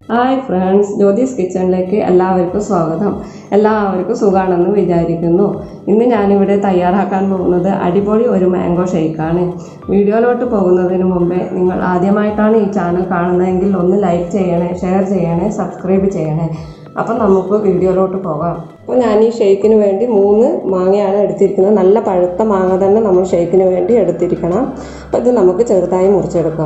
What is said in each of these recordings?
hi friends Jyothis കിച്ചണിലേക്ക് എല്ലാവർക്കും സ്വാഗതം എല്ലാവർക്കും സുഖാണെന്ന് വിചാരിക്കുന്നു ഇന്ന് ഞാനിവിടെ തയ്യാറാക്കാൻ പോകുന്നത് അടിപൊളി ഒരു മാംഗോ ഷേക്കാണ് വീഡിയോയിലോട്ട് പോകുന്നതിന് മുമ്പേ നിങ്ങൾ ആദ്യമായിട്ടാണ് ഈ ചാനൽ കാണുന്നതെങ്കിൽ ഒന്ന് ലൈക്ക് ചെയ്യണേ ഷെയർ ചെയ്യണേ സബ്സ്ക്രൈബ് ചെയ്യണേ അപ്പം നമുക്ക് വീഡിയോയിലോട്ട് പോകാം അപ്പോൾ ഞാൻ ഈ ഷേക്കിന് വേണ്ടി മൂന്ന് മാങ്ങയാണ് എടുത്തിരിക്കുന്നത് നല്ല പഴുത്ത മാങ്ങ തന്നെ നമ്മൾ ഷേക്കിന് വേണ്ടി എടുത്തിരിക്കണം അപ്പോൾ ഇത് നമുക്ക് ചെറുതായി മുറിച്ചെടുക്കാം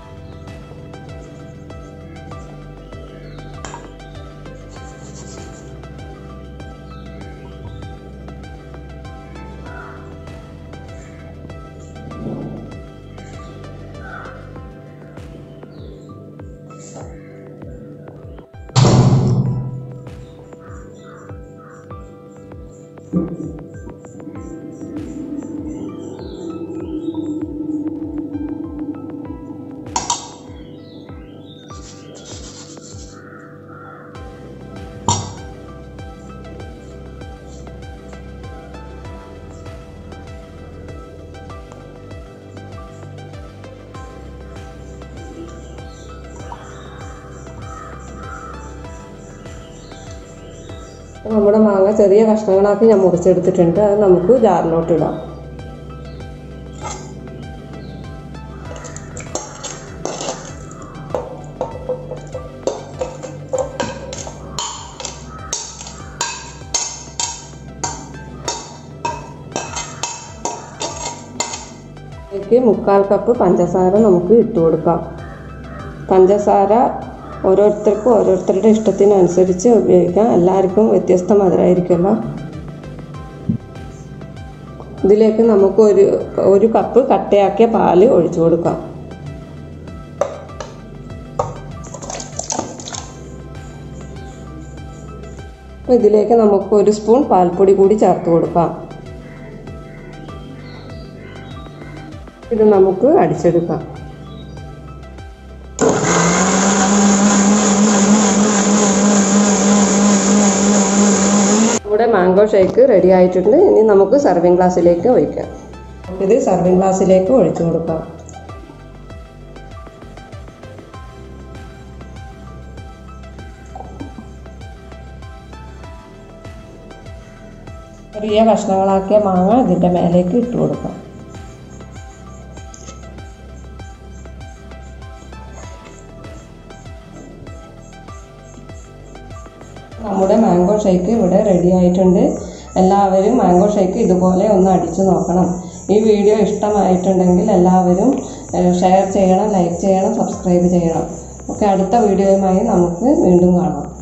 നമ്മുടെ മാങ്ങ ചെറിയ കഷ്ണങ്ങളാക്കി ഞാൻ മുറിച്ചെടുത്തിട്ടുണ്ട് അത് നമുക്ക് ജാറിലോട്ട് ഇടാം ഇതിലേക്ക് മുക്കാൽ കപ്പ് പഞ്ചസാര നമുക്ക് ഇട്ട് കൊടുക്കാം പഞ്ചസാര ഓരോരുത്തർക്കും ഓരോരുത്തരുടെ ഇഷ്ടത്തിനനുസരിച്ച് ഉപയോഗിക്കാം എല്ലാവർക്കും വ്യത്യസ്ത മധുരമായിരിക്കുമല്ലോ ഇതിലേക്ക് നമുക്ക് ഒരു ഒരു കപ്പ് കട്ടയാക്കിയ പാല് ഒഴിച്ചു കൊടുക്കാം ഇതിലേക്ക് നമുക്ക് ഒരു സ്പൂൺ പാൽപ്പൊടി കൂടി ചേർത്ത് കൊടുക്കാം ഇത് നമുക്ക് അടിച്ചെടുക്കാം നമ്മുടെ മാംഗോ ഷേക്ക് റെഡി ആയിട്ടുണ്ട് ഇനി നമുക്ക് സർവിങ് ഗ്ലാസ്സിലേക്ക് ഒഴിക്കാം ഇത് സർവിങ് ഗ്ലാസ്സിലേക്ക് ഒഴിച്ചു കൊടുക്കാം ചെറിയ കഷ്ണങ്ങളാക്കിയ മാങ്ങ ഇതിൻ്റെ മേലേക്ക് ഇട്ട് കൊടുക്കാം നമ്മുടെ മാംഗോ ഷേക്ക് ഇവിടെ റെഡി ആയിട്ടുണ്ട് എല്ലാവരും മാംഗോ ഷേക്ക് ഇതുപോലെ ഒന്ന് അടിച്ചു നോക്കണം ഈ വീഡിയോ ഇഷ്ടമായിട്ടുണ്ടെങ്കിൽ എല്ലാവരും ഷെയർ ചെയ്യണം ലൈക്ക് ചെയ്യണം സബ്സ്ക്രൈബ് ചെയ്യണം ഓക്കെ അടുത്ത വീഡിയോയുമായി നമുക്ക് വീണ്ടും കാണാം